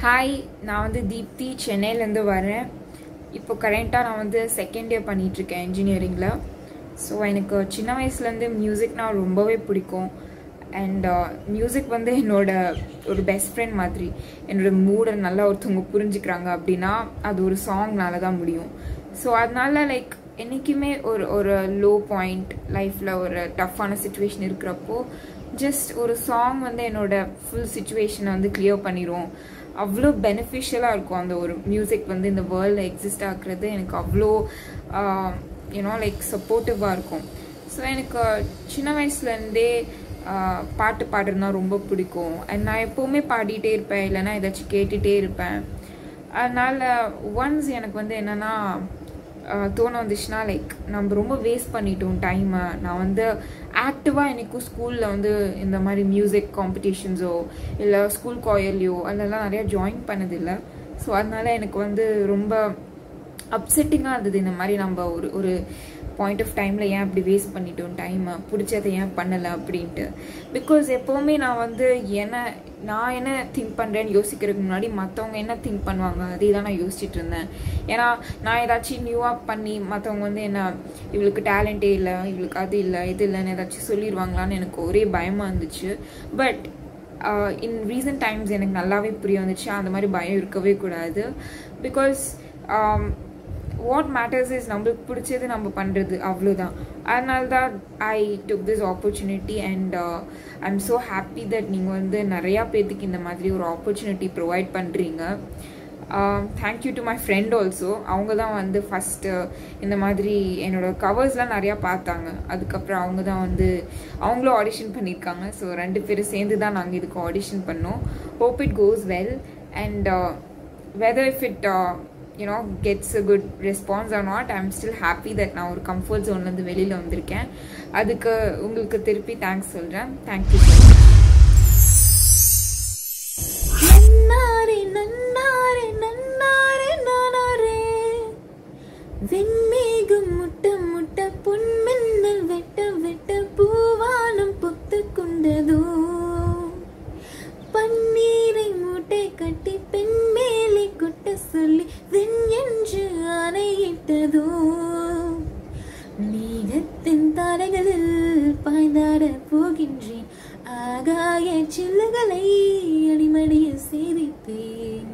hi நான் வந்து தீப்தி சென்னையிலேருந்து வரேன் இப்போ கரண்ட்டாக நான் வந்து செகண்ட் இயர் பண்ணிகிட்ருக்கேன் இன்ஜினியரிங்கில் ஸோ எனக்கு சின்ன வயசுலேருந்து மியூசிக்னா ரொம்பவே பிடிக்கும் அண்ட் மியூசிக் வந்து என்னோட ஒரு பெஸ்ட் ஃப்ரெண்ட் மாதிரி என்னோட மூடை நல்லா ஒருத்தவங்க புரிஞ்சுக்கிறாங்க அப்படின்னா அது ஒரு சாங்னால தான் முடியும் ஸோ அதனால லைக் என்றைக்குமே ஒரு ஒரு லோ பாயிண்ட் லைஃப்பில் ஒரு டஃப்பான சுச்சுவேஷன் இருக்கிறப்போ ஜஸ்ட் ஒரு சாங் வந்து என்னோட ஃபுல் சுச்சுவேஷனை வந்து கிளியர் பண்ணிடும் அவ்வளோ பெனிஃபிஷியலாக இருக்கும் அந்த ஒரு மியூசிக் வந்து இந்த வேர்ல்டில் எக்ஸிஸ்ட் ஆகுறது எனக்கு அவ்வளோ யூனோ லைக் சப்போர்ட்டிவாக இருக்கும் ஸோ எனக்கு சின்ன வயசுலேருந்தே பாட்டு பாடுறதுனா ரொம்ப பிடிக்கும் அண்ட் நான் எப்போவுமே பாடிட்டே இருப்பேன் இல்லைன்னா ஏதாச்சும் கேட்டுகிட்டே இருப்பேன் அதனால் ஒன்ஸ் எனக்கு வந்து என்னென்னா தோண வந்துச்சுன்னா லைக் நம்ம ரொம்ப வேஸ்ட் பண்ணிட்டோம் டைமை நான் வந்து ஆக்டிவாக எனக்கும் ஸ்கூலில் வந்து இந்த மாதிரி மியூசிக் காம்படிஷன்ஸோ இல்லை ஸ்கூல் காயர்லையோ அதெல்லாம் நிறையா ஜாயின் பண்ணதில்லை ஸோ அதனால எனக்கு வந்து ரொம்ப அப்செட்டிங்காக இருந்தது இந்த மாதிரி நம்ம ஒரு ஒரு பாயிண்ட் ஆஃப் டைமில் ஏன் அப்படி வேஸ்ட் பண்ணிட்டோம் டைமை பிடிச்சதை ஏன் பண்ணலை அப்படின்ட்டு பிகாஸ் எப்போவுமே நான் வந்து என்ன நான் என்ன திங்க் பண்ணுறேன்னு யோசிக்கிறதுக்கு முன்னாடி மற்றவங்க என்ன திங்க் பண்ணுவாங்க அதே தான் நான் யோசிச்சுட்டு இருந்தேன் ஏன்னா நான் ஏதாச்சும் நியூவாக பண்ணி மற்றவங்க வந்து என்ன இவளுக்கு டேலண்ட்டே இல்லை இவளுக்கு அது இல்லை இது இல்லைன்னு ஏதாச்சும் சொல்லிடுவாங்களான்னு எனக்கு ஒரே பயமாக இருந்துச்சு பட் இன் ரீசன்ட் டைம்ஸ் எனக்கு நல்லாவே புரிய வந்துச்சு அந்த மாதிரி பயம் இருக்கவே கூடாது பிகாஸ் வாட் மேட்டர்ஸ் இஸ் நம்மளுக்கு பிடிச்சது நம்ம பண்ணுறது அவ்வளோதான் அதனால தான் I took this opportunity and I am so happy that நீங்கள் வந்து நிறையா பேர்த்துக்கு இந்த மாதிரி ஒரு ஆப்பர்ச்சுனிட்டி ப்ரொவைட் பண்ணுறீங்க thank you to my friend also அவங்க தான் வந்து ஃபஸ்ட்டு இந்த மாதிரி என்னோட கவர்ஸ்லாம் நிறையா பார்த்தாங்க அதுக்கப்புறம் அவங்க தான் வந்து அவங்களும் ஆடிஷன் பண்ணியிருக்காங்க ஸோ ரெண்டு பேரும் சேர்ந்து தான் நாங்கள் இதுக்கு ஆடிஷன் பண்ணோம் hope it goes well and whether if it you know gets a good response or not I am still happy that நான் ஒரு கம்ஃபர்ட் ஜோன்லேருந்து வெளியில் வந்திருக்கேன் அதுக்கு உங்களுக்கு திருப்பி தேங்க்ஸ் சொல்கிறேன் தேங்க்யூ ஸோ நன்னாரே நன்னாரே நன்னாரே நானாரே வெண்மேகம் முட்ட முட்ட பொன்மின்னல் வெட்ட வெட்ட பூவானம் பொத்து கொண்டதோ பன்னீரை மூட்டை கட்டி பெண் மேலே கொட்ட சொல்லி வெண் என்று ஆணையிட்டதோ மேகத்தின் தாரைகளில் பாய்ந்தாட போகின்றேன் ஆகாய சில்லுகளை அடிமடியில் சேவிப்பேன்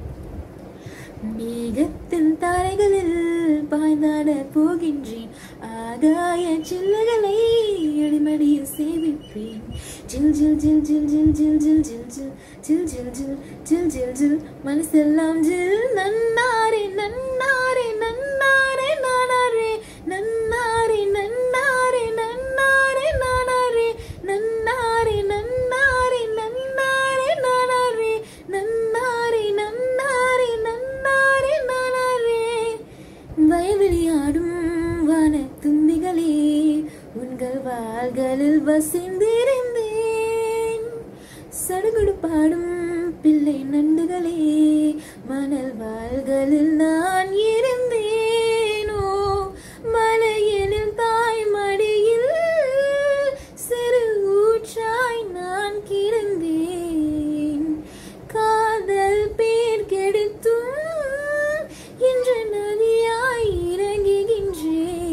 மேகத்தின் தாரைகளில் பாய்ந்தாட போகின்றேன் ஆகாய சில்லுகளை அடிமடியில் சேவிப்பேன் ஜில் ஜில் ஜில் ஜில் ஜில் ஜில் ஜில் ஜில் ஜில் ஜில் ஜில் ஜில் ஜில் ஜில் ஜில் மனசெல்லாம் ஜில் நன்னாரே நன்னாரே நன்னாரே நானாரே நன்னாரே நன்னாரே நன்னாரே நானாரே நன்னாரே நன்னாரே நன்னாரே நானாரே நன்னாரே நன்னாரே நன்னாரே நானாரே வயவெளியாடும் வான தும்பிகளே உங்கள் வாள்களில் வசிந்திருந்தேன் சடுகுடு பாடும் பிள்ளை நண்டுகளே மணல் வாள்களில் நான் இருந்தேனோ மலையெனும் தாய் மடியில் சிறு ஊற்றாய் நான் கிடந்தேன் காதல் பேர் கெடுத்தும் இன்று நதியாய்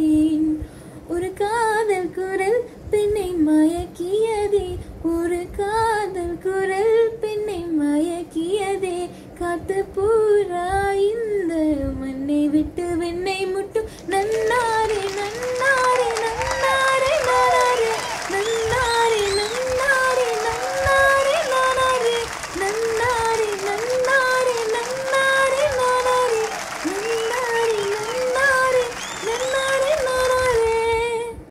இறங்குகின்றேன் ஒரு காதல் குரல் பெண்ணை மயக்கியதே ஒரு கா